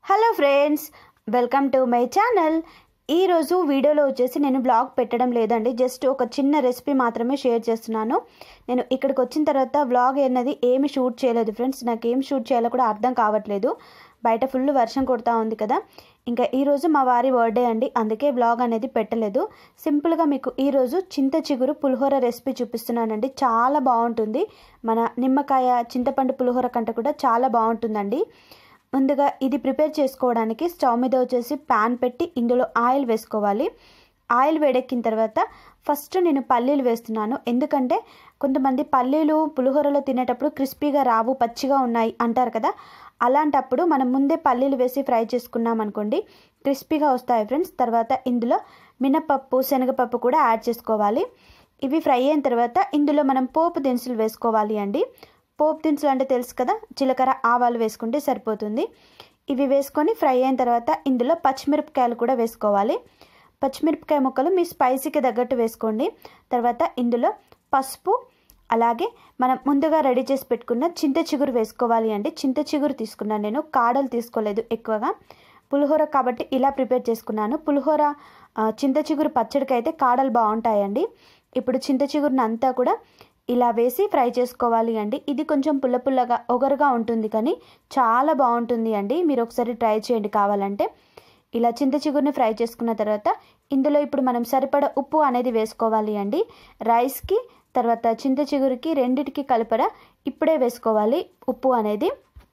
hello friends welcome to my channel ఈరోజు వీడియోలో వచ్చేసి నేను బ్లాగ్ పెట్టడం లేదండి జస్ట్ ఒక చిన్న రెసిపీ మాత్రమే షేర్ చేస్తున్నాను నేను ఇక్కడికి వచ్చిన తర్వాత వ్లాగ్ అన్నది ఏమి షూట్ చేయలేదు ఫ్రెండ్స్ నాకు ఏం షూట్ చేయాలో కూడా అర్థం కావట్లేదు బయట ఫుల్ వర్షం కొడతా ఉంది కదా ఇంకా ఈరోజు మా వారి బర్త్డే అండి అందుకే బ్లాగ్ అనేది పెట్టలేదు సింపుల్గా మీకు ఈరోజు చింత చిగురు పులిహోర రెసిపీ చూపిస్తున్నానండి చాలా బాగుంటుంది మన నిమ్మకాయ చింతపండు పులిహోర కంటే కూడా చాలా బాగుంటుందండి ముందుగా ఇది ప్రిపేర్ చేసుకోవడానికి స్టవ్ మీద వచ్చేసి ప్యాన్ పెట్టి ఇందులో ఆయిల్ వేసుకోవాలి ఆయిల్ వేడెక్కిన తర్వాత ఫస్ట్ నేను పల్లీలు వేస్తున్నాను ఎందుకంటే కొంతమంది పల్లీలు పులిహోరలో తినేటప్పుడు క్రిస్పీగా రావు పచ్చిగా ఉన్నాయి అంటారు కదా అలాంటప్పుడు మనం ముందే పల్లీలు వేసి ఫ్రై చేసుకున్నాం అనుకోండి క్రిస్పీగా వస్తాయి ఫ్రెండ్స్ తర్వాత ఇందులో మినపప్పు శనగపప్పు కూడా యాడ్ చేసుకోవాలి ఇవి ఫ్రై అయిన తర్వాత ఇందులో మనం పోపు దినుసులు వేసుకోవాలి అండి పోపు దినుసులు అంటే తెలుసు కదా జీలకర్ర ఆవాలు వేసుకుంటే సరిపోతుంది ఇవి వేసుకొని ఫ్రై అయిన తర్వాత ఇందులో పచ్చిమిరపకాయలు కూడా వేసుకోవాలి పచ్చిమిరపకాయ ముక్కలు మీ స్పైసీకి తగ్గట్టు వేసుకోండి తర్వాత ఇందులో పసుపు అలాగే మనం ముందుగా రెడీ చేసి పెట్టుకున్న చింత చిగురు వేసుకోవాలి అండి చింత చిగురు తీసుకున్నాను నేను కాడలు తీసుకోలేదు ఎక్కువగా పులిహోర కాబట్టి ఇలా ప్రిపేర్ చేసుకున్నాను పులిహోర చింత చిగురు పచ్చడికి అయితే కాడలు బాగుంటాయండి ఇప్పుడు చింత చిగురుని అంతా కూడా ఇలా వేసి ఫ్రై చేసుకోవాలి అండి ఇది కొంచెం పుల్ల పుల్లగా ఒగరుగా ఉంటుంది కానీ చాలా బాగుంటుంది అండి మీరు ఒకసారి ట్రై చేయండి కావాలంటే ఇలా చింత చిగురుని ఫ్రై చేసుకున్న తర్వాత ఇందులో ఇప్పుడు మనం సరిపడ ఉప్పు అనేది వేసుకోవాలి అండి రైస్కి తర్వాత చింత చిగురికి రెండిటికి కలపడ ఇప్పుడే వేసుకోవాలి ఉప్పు అనేది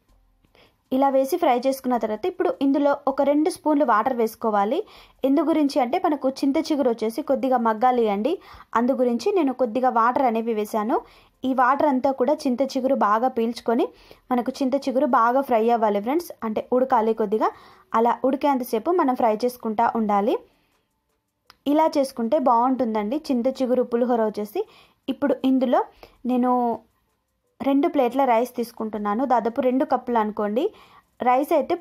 ఇలా వేసి ఫ్రై చేసుకున్న తర్వాత ఇప్పుడు ఇందులో ఒక రెండు స్పూన్లు వాటర్ వేసుకోవాలి ఎందు గురించి అంటే మనకు చింత చిగురు వచ్చేసి కొద్దిగా మగ్గాలి అండి అందు గురించి నేను కొద్దిగా వాటర్ అనేవి వేశాను ఈ వాటర్ అంతా కూడా చింత చిగురు బాగా పీల్చుకొని మనకు చింత చిగురు బాగా ఫ్రై అవ్వాలి ఫ్రెండ్స్ అంటే ఉడకాలి కొద్దిగా అలా ఉడికేంతసేపు మనం ఫ్రై చేసుకుంటా ఉండాలి ఇలా చేసుకుంటే బాగుంటుందండి చింత చిగురు పులిహోర వచ్చేసి ఇప్పుడు ఇందులో నేను రెండు ప్లేట్ల రైస్ తీసుకుంటున్నాను దాదాపు రెండు కప్పులు అనుకోండి రైస్ అయితే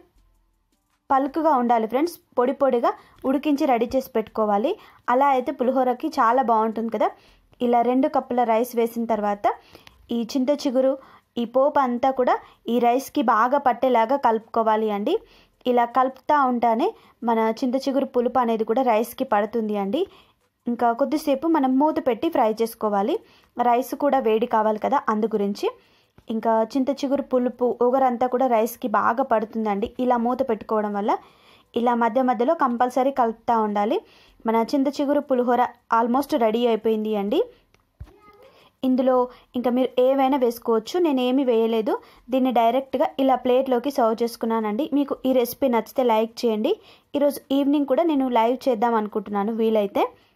పలుకుగా ఉండాలి ఫ్రెండ్స్ పొడి పొడిగా ఉడికించి రెడీ చేసి పెట్టుకోవాలి అలా అయితే పులిహోరకి చాలా బాగుంటుంది కదా ఇలా రెండు కప్పుల రైస్ వేసిన తర్వాత ఈ చింత చిగురు ఈ పోపు అంతా కూడా ఈ రైస్కి బాగా పట్టేలాగా కలుపుకోవాలి అండి ఇలా కలుపుతూ ఉంటానే మన చింత చిగురు పులుపు అనేది కూడా రైస్కి పడుతుంది అండి ఇంకా కొద్దిసేపు మనం మూత పెట్టి ఫ్రై చేసుకోవాలి రైస్ కూడా వేడి కావాలి కదా అందు గురించి ఇంకా చింత చిగురు పులుపు ఒగరంతా కూడా రైస్కి బాగా పడుతుందండి ఇలా మూత పెట్టుకోవడం వల్ల ఇలా మధ్య మధ్యలో కంపల్సరీ కలుపుతూ ఉండాలి మన చింత చిగురు పులిహోర ఆల్మోస్ట్ రెడీ అయిపోయింది అండి ఇందులో ఇంకా మీరు ఏవైనా వేసుకోవచ్చు నేను ఏమి వేయలేదు దీన్ని డైరెక్ట్గా ఇలా ప్లేట్లోకి సర్వ్ చేసుకున్నానండి మీకు ఈ రెసిపీ నచ్చితే లైక్ చేయండి ఈరోజు ఈవినింగ్ కూడా నేను లైవ్ చేద్దాం అనుకుంటున్నాను వీలైతే